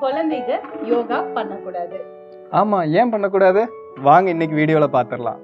குழந்தைங்க யோகா பண்ணக்கூடாது ஆமா ஏன் பண்ணக்கூடாது வாங்க இன்னைக்கு வீடியோல பாத்திரலாம்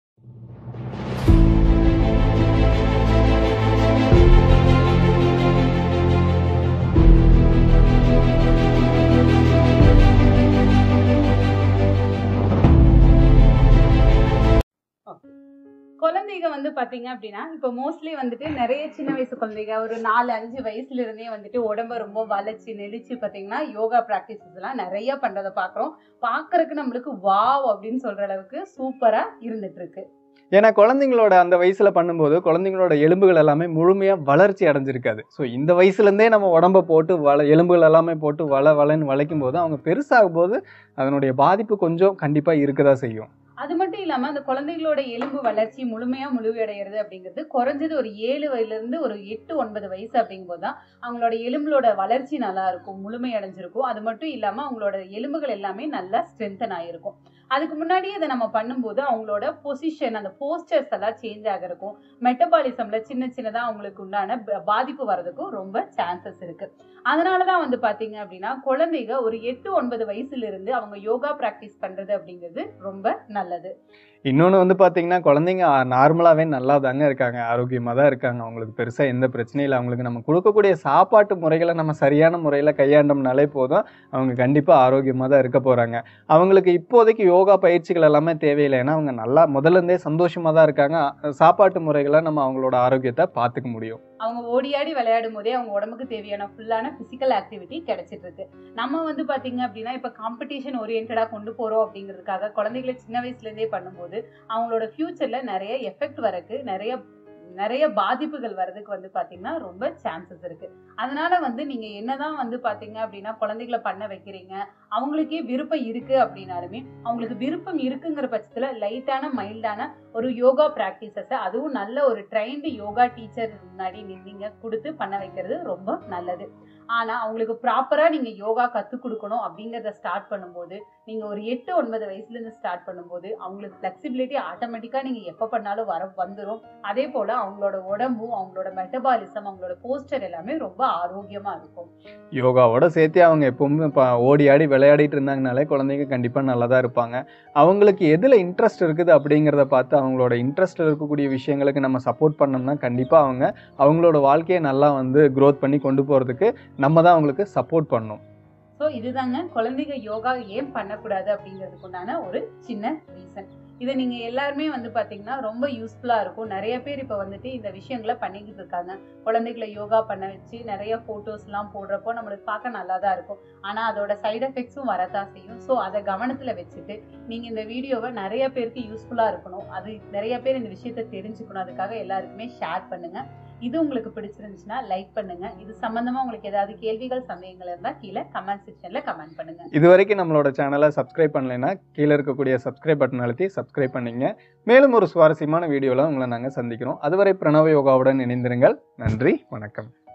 குழந்தைங்க வந்து பாத்தீங்க அப்படின்னா இப்போ மோஸ்ட்லி வந்துட்டு நிறைய சின்ன வயசு குழந்தைங்க ஒரு நாலு அஞ்சு வயசுல இருந்தே வந்துட்டு உடம்ப ரொம்ப வளைச்சு நெளிச்சு பாத்தீங்கன்னா யோகா ப்ராக்டிசஸ் எல்லாம் நிறைய பண்றதை பாக்குறோம் பாக்குறதுக்கு நம்மளுக்கு வாவ் அப்படின்னு சொல்ற அளவுக்கு சூப்பரா இருந்துட்டு இருக்கு ஏன்னா குழந்தைங்களோட அந்த வயசுல பண்ணும்போது குழந்தைங்களோட எலும்புகள் எல்லாமே முழுமையா வளர்ச்சி அடைஞ்சிருக்காது ஸோ இந்த வயசுல இருந்தே நம்ம உடம்ப போட்டு வள எலும்புகள் எல்லாமே போட்டு வள வளன்னு வளைக்கும் போது அவங்க பெருசாகும் போது அதனுடைய பாதிப்பு கொஞ்சம் கண்டிப்பா இருக்கதா செய்யும் அது மட்டும் இல்லாம அந்த குழந்தைகளோட எலும்பு வளர்ச்சி முழுமையா முழுவடைகிறது அப்படிங்கிறது குறைஞ்சது ஒரு ஏழு வயதுல இருந்து ஒரு எட்டு ஒன்பது வயசு அப்படிங்கும்போது தான் அவங்களோட எலும்புகளோட வளர்ச்சி நல்லா இருக்கும் முழுமை அடைஞ்சிருக்கும் அது மட்டும் இல்லாம அவங்களோட எலும்புகள் எல்லாமே நல்லா ஸ்ட்ரென்தன் ஆயிருக்கும் அதுக்கு முன்னாடியே இதை நம்ம பண்ணும்போது அவங்களோட பொசிஷன் அந்த போஸ்டர்ஸ் எல்லாம் சேஞ்ச் ஆகிறதுக்கும் மெட்டபாலிசம்ல சின்ன சின்னதா அவங்களுக்கு உண்டான ப- பாதிப்பு வர்றதுக்கும் ரொம்ப சான்சஸ் இருக்கு அதனாலதான் வந்து பாத்தீங்க அப்படின்னா குழந்தைங்க ஒரு எட்டு ஒன்பது வயசுல இருந்து அவங்க யோகா பிராக்டிஸ் பண்றது அப்படிங்கிறது ரொம்ப நல்லது இன்னொன்று வந்து பார்த்தீங்கன்னா குழந்தைங்க நார்மலாகவே நல்லா தாங்க இருக்காங்க ஆரோக்கியமாக தான் இருக்காங்க அவங்களுக்கு பெருசாக எந்த பிரச்சனையும் இல்லை அவங்களுக்கு நம்ம கொடுக்கக்கூடிய சாப்பாட்டு முறைகளை நம்ம சரியான முறையில் கையாண்டோம்னாலே போதும் அவங்க கண்டிப்பாக ஆரோக்கியமாக தான் இருக்க போகிறாங்க அவங்களுக்கு இப்போதைக்கு யோகா பயிற்சிகள் எல்லாமே தேவையில்லை ஏன்னா அவங்க நல்லா முதல்ல இருந்தே சந்தோஷமாக தான் இருக்காங்க அஹ் சாப்பாட்டு முறைகளை நம்ம அவங்களோட ஆரோக்கியத்தை பார்த்துக்க முடியும் அவங்க ஓடியாடி விளையாடும் போதே அவங்க உடம்புக்கு தேவையான ஃபுல்லான பிசிக்கல் ஆக்டிவிட்டி கிடைச்சிட்டு இருக்கு நம்ம வந்து பாத்தீங்க அப்படின்னா இப்ப காம்படிஷன் ஓரியன்டா கொண்டு போறோம் அப்படிங்கிறதுக்காக குழந்தைகளை சின்ன வயசுல இருந்தே பண்ணும்போது அவங்களோட ஃபியூச்சர்ல நிறைய எஃபெக்ட் வரக்கு நிறைய நிறைய பாதிப்புகள் வர்றதுக்கு வந்து பாத்தீங்கன்னா ரொம்ப சான்சஸ் இருக்கு அதனால வந்து நீங்க என்னதான் வந்து பாத்தீங்க அப்படின்னா குழந்தைகளை பண்ண வைக்கிறீங்க அவங்களுக்கே விருப்பம் இருக்கு அப்படின்னாலுமே அவங்களுக்கு விருப்பம் இருக்குங்கிற பட்சத்துல லைட்டான மைல்டான ஒரு யோகா ப்ராக்டிசஸை அதுவும் நல்ல ஒரு ட்ரைன்டு யோகா டீச்சர் முன்னாடி நீங்க கொடுத்து பண்ண வைக்கிறது ரொம்ப நல்லது ஆனா அவங்களுக்கு ப்ராப்பரா நீங்க யோகா கத்து கொடுக்கணும் அப்படிங்கறத ஸ்டார்ட் பண்ணும்போது நீங்க ஒரு எட்டு ஒன்பது வயசுல இருந்து ஸ்டார்ட் பண்ணும்போது அவங்களுக்கு ஃபிளெக்சிபிலிட்டி ஆட்டோமேட்டிக்கா நீங்க எப்ப பண்ணாலும் வர வந்துரும் அதே போல அவங்களோட உடம்பும் அவங்களோட மெட்டபாலிசம் அவங்களோட போஸ்டர் எல்லாமே ரொம்ப ஆரோக்கியமா இருக்கும் யோகாவோட சேர்த்து அவங்க எப்பவுமே இப்போ ஓடி ஆடி விளையாடிட்டு இருந்தாங்கனாலே குழந்தைங்க கண்டிப்பாக நல்லா தான் இருப்பாங்க அவங்களுக்கு எதில் இன்ட்ரெஸ்ட் இருக்குது அப்படிங்கிறத பார்த்து அவங்களோட இன்ட்ரெஸ்ட் இருக்கக்கூடிய விஷயங்களுக்கு நம்ம சப்போர்ட் பண்ணோம்னா கண்டிப்பாக அவங்க அவங்களோட வாழ்க்கையை நல்லா வந்து க்ரோத் பண்ணி கொண்டு போகிறதுக்கு நம்ம தான் அவங்களுக்கு சப்போர்ட் பண்ணணும் ஸோ இதுதாங்க குழந்தைங்க யோகா ஏன் பண்ணக்கூடாது அப்படிங்கிறதுக்கு உண்டான ஒரு சின்ன ரீசன் இதை நீங்க எல்லாருமே வந்து பாத்தீங்கன்னா ரொம்ப யூஸ்ஃபுல்லா இருக்கும் நிறைய பேர் இப்ப வந்துட்டு இந்த விஷயங்களை பண்ணிக்கிட்டு இருக்காங்க குழந்தைகளை யோகா பண்ண வச்சு நிறைய போட்டோஸ் எல்லாம் போடுறப்போ நம்மளுக்கு பார்க்க நல்லா தான் இருக்கும் ஆனா அதோட சைடு எஃபெக்ட்ஸும் வரதான் செய்யும் ஸோ அதை கவனத்துல வச்சுட்டு நீங்க இந்த வீடியோவை நிறைய பேருக்கு யூஸ்ஃபுல்லா இருக்கணும் அது நிறைய பேர் இந்த விஷயத்தை தெரிஞ்சுக்கணும் அதுக்காக எல்லாருக்குமே ஷேர் பண்ணுங்க இது உங்களுக்கு பிடிச்சிருந்துச்சுன்னா லைக் பண்ணுங்க இது சம்பந்தமா உங்களுக்கு ஏதாவது கேள்விகள் சந்தேகங்கள் இருந்தா கீழே கமெண்ட் செக்ஷன்ல கமெண்ட் பண்ணுங்க இது வரைக்கும் நம்மளோட சேனலை சப்ஸ்கிரைப் பண்ணலைன்னா கீழே இருக்கக்கூடிய சப்ஸ்கிரைப் பட்டன் அழுத்தி சப்ஸ்கிரைப் பண்ணிங்க மேலும் ஒரு சுவாரஸ்யமான வீடியோவில் உங்களை நாங்கள் சந்திக்கிறோம் அதுவரை பிரணவ யோகாவுடன் இணைந்திருங்கள் நன்றி வணக்கம்